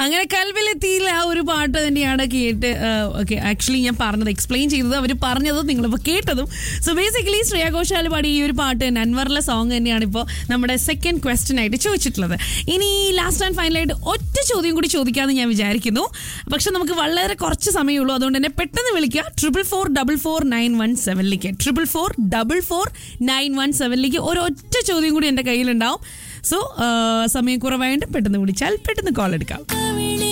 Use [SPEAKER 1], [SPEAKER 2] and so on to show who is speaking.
[SPEAKER 1] അങ്ങനെ കൽവിലെത്തിയില്ല ആ ഒരു പാട്ട് തന്നെയാണ് കേട്ട് ഓക്കെ ആക്ച്വലി ഞാൻ പറഞ്ഞത് എക്സ്പ്ലെയിൻ ചെയ്തത് അവർ പറഞ്ഞതും നിങ്ങളിപ്പോൾ കേട്ടതും സോ ബേസിക്കലി ശ്രേയ ഘോഷാൽ പാടി ഈ ഒരു പാട്ട് നൻവറിലെ സോങ് തന്നെയാണ് ഇപ്പോൾ നമ്മുടെ സെക്കൻഡ് ക്വസ്റ്റ്യൻ ആയിട്ട് ചോദിച്ചിട്ടുള്ളത് ഇനി ലാസ്റ്റ് ആൻഡ് ഫൈനലായിട്ട് ഒറ്റ ചോദ്യം കൂടി ചോദിക്കാമെന്ന് ഞാൻ വിചാരിക്കുന്നു പക്ഷെ നമുക്ക് വളരെ കുറച്ച് സമയമുള്ളൂ അതുകൊണ്ട് തന്നെ പെട്ടെന്ന് വിളിക്കുക triple four double four nine one സെവനിലേക്ക് triple four double four nine one സെവനിലേക്ക് ഒരൊറ്റ ചോദ്യം കൂടി എൻ്റെ കയ്യിലുണ്ടാവും സോ സമയം കുറവായിട്ട് പെട്ടെന്ന് വിളിച്ചാൽ പെട്ടെന്ന് കോൾ എടുക്കാം